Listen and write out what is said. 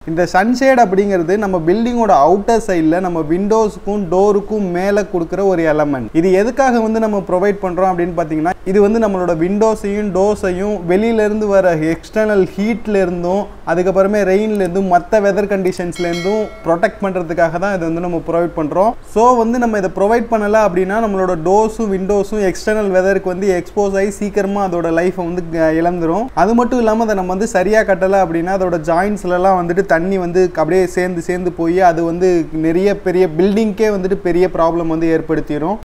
இந்த சன்ஷேட் அப்படிங்கிறது நம்ம பில்டிங்கோட அவுட்டர் சைடில் நம்ம விண்டோஸுக்கும் டோருக்கும் மேலே கொடுக்குற ஒரு எலமெண்ட் இது எதுக்காக வந்து நம்ம ப்ரொவைட் பண்ணுறோம் அப்படின்னு பார்த்தீங்கன்னா இது வந்து நம்மளோட விண்டோஸையும் டோர்ஸையும் வெளியிலேருந்து வர எக்ஸ்டர்னல் ஹீட்ல இருந்தும் அதுக்கப்புறமே ரெயின்லேருந்தும் மற்ற வெதர் கண்டிஷன்ஸ்லேருந்தும் ப்ரொடெக்ட் பண்ணுறதுக்காக தான் இதை வந்து நம்ம ப்ரொவைட் பண்ணுறோம் ஸோ வந்து நம்ம இதை ப்ரொவைட் பண்ணலை அப்படின்னா நம்மளோட டோர்ஸும் விண்டோஸும் எக்ஸ்டர்னல் வெதருக்கு வந்து எக்ஸ்போஸ் ஆகி சீக்கிரமாக அதோட லைஃப்பை வந்து க- இழந்துரும் அது மட்டும் இல்லாமல் அதை நம்ம வந்து சரியாக கட்டலை அப்படின்னா அதோட ஜாயின்ஸ்லலாம் வந்துட்டு தண்ணி வந்து அப்படியே சேர்ந்து சேர்ந்து போய் அது வந்து நிறைய பெரிய பில்டிங்க்கே வந்துட்டு பெரிய ப்ராப்ளம் வந்து ஏற்படுத்திடும்